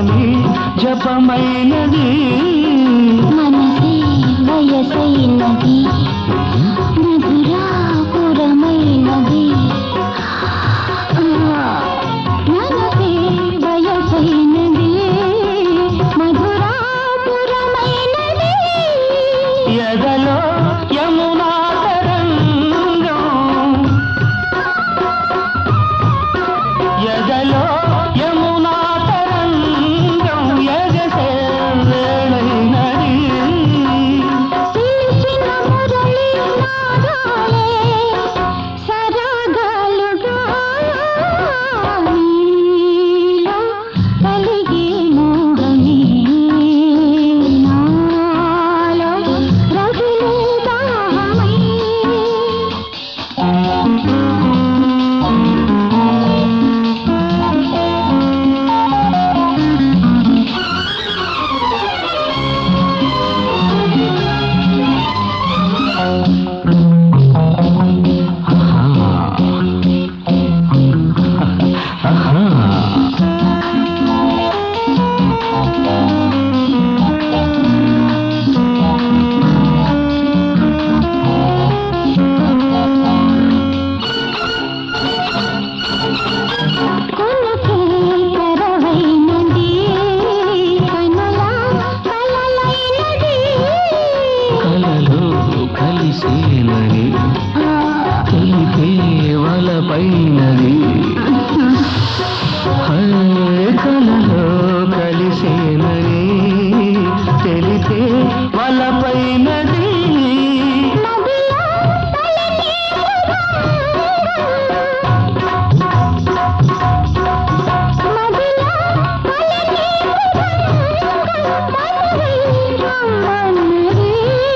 మోహని జపమైనది మనసే వయసైనది మధురాపురమైనది ఆ, మనసే వయసైనది మధురాపురమైనది ఎదలో యమునా తరంగం ఎదలో యమునా తరంగం ఎగసే వేళైనది పిలిచిన మురళి నాదాలే సరాగాలుగా నీలో కలిగే మోహమే నాలో రగిలే దాహమై కొనకే తెరవైనది కనుల కలలైనది కలలో కలిసేనని ఆ, తెలిపే వలపైనది హే, కలలో కలిసేనని తెలిపే వలపైనది నదిలో తలకి మదిలో తలకి రమ్మన్నది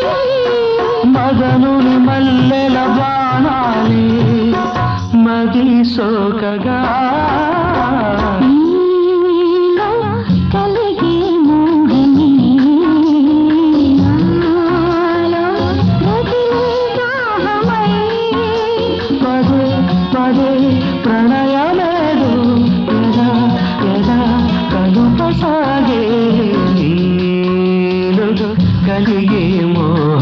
మగనుని మల్లెల బాణాలి మది సోకగా నీలో కలిగే మోహమే నాలో రగిలే దాహమై పదే పదే ప్రణయమేదు ఎదా ఎదా కలుపసాగే నీలుగా కలిగే మోహమే